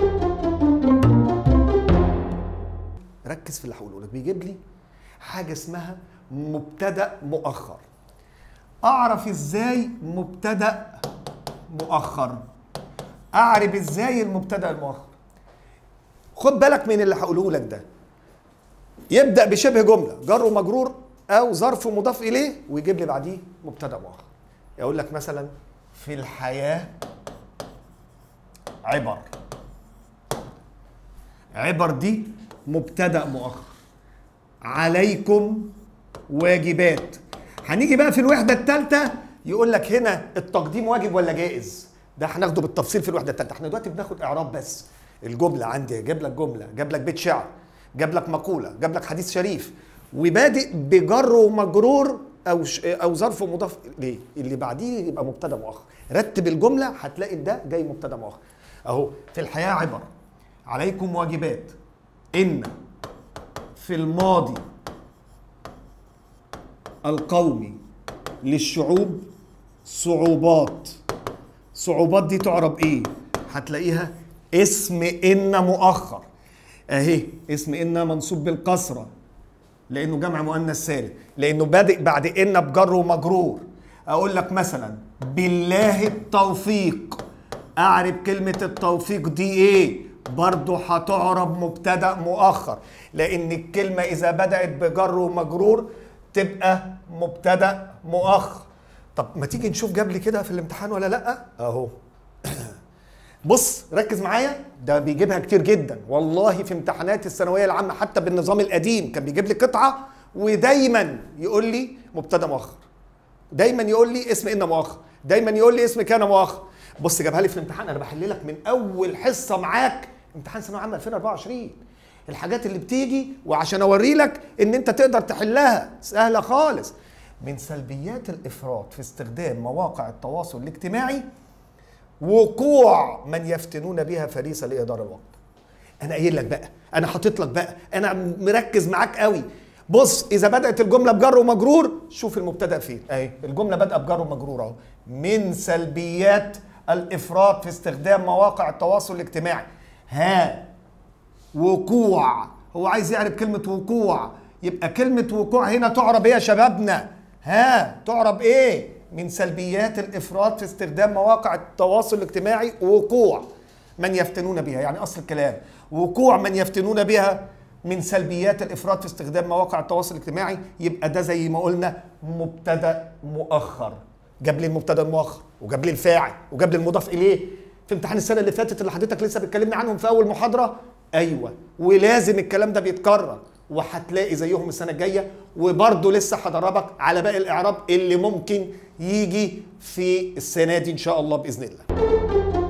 ركز في اللي هقوله لك بيجيب لي حاجه اسمها مبتدا مؤخر اعرف ازاي مبتدا مؤخر اعرف ازاي المبتدا المؤخر خد بالك من اللي هقوله لك ده يبدا بشبه جمله جر ومجرور او ظرف مضاف اليه ويجيب لي بعديه مبتدا مؤخر يقول لك مثلا في الحياه عبر عبر دي مبتدا مؤخر عليكم واجبات هنيجي بقى في الوحده الثالثه يقول لك هنا التقديم واجب ولا جائز ده هناخده بالتفصيل في الوحده الثالثه احنا دلوقتي بناخد اعراب بس الجمله عندي جاب لك جمله جاب لك بيت شعر جاب لك مقوله جاب لك حديث شريف وبادئ بجر ومجرور او ش... او ظرف مضاف ليه اللي بعديه يبقى مبتدا مؤخر رتب الجمله هتلاقي ده جاي مبتدا مؤخر اهو في الحياه عبر عليكم واجبات ان في الماضي القومي للشعوب صعوبات صعوبات دي تعرب ايه هتلاقيها اسم ان مؤخر اهي اسم ان منصوب بالكسره لانه جمع مؤنث سالم لانه بادئ بعد ان بجر ومجرور اقول لك مثلا بالله التوفيق اعرف كلمه التوفيق دي ايه برضه هتعرب مبتدا مؤخر لان الكلمه اذا بدات بجر ومجرور تبقى مبتدا مؤخر طب ما تيجي نشوف جاب لي كده في الامتحان ولا لا اهو بص ركز معايا ده بيجيبها كتير جدا والله في امتحانات الثانويه العامه حتى بالنظام القديم كان بيجيب لي قطعه ودايما يقول لي مبتدا مؤخر دايما يقول لي اسم ان مؤخر دايما يقول لي اسم كان مؤخر بص جابها لي في الامتحان انا بحل لك من اول حصه معاك امتحان ثانويه عامه 2024 الحاجات اللي بتيجي وعشان اوري لك ان انت تقدر تحلها سهله خالص من سلبيات الافراط في استخدام مواقع التواصل الاجتماعي وقوع من يفتنون بها فريسه لاداره الوقت انا قايل لك بقى انا حاطط لك بقى انا مركز معاك قوي بص اذا بدات الجمله بجر ومجرور شوف المبتدا فين اهي الجمله بادئه بجر ومجرور اهو من سلبيات الافراط في استخدام مواقع التواصل الاجتماعي ها وقوع هو عايز يعرف كلمه وقوع يبقى كلمه وقوع هنا تعرب ايه يا شبابنا ها تعرب ايه من سلبيات الافراط في استخدام مواقع التواصل الاجتماعي وقوع من يفتنون بها يعني اصل الكلام وقوع من يفتنون بها من سلبيات الافراط في استخدام مواقع التواصل الاجتماعي يبقى ده زي ما قلنا مبتدا مؤخر جاب لي المبتدا المؤخر وجاب لي الفاعل وجاب لي المضاف اليه في امتحان السنه اللي فاتت اللي حضرتك لسه بتكلمني عنهم في اول محاضره ايوه ولازم الكلام ده بيتكرر وهتلاقي زيهم السنه الجايه وبرضه لسه هدربك على باقي الاعراب اللي ممكن يجي في السنه دي ان شاء الله باذن الله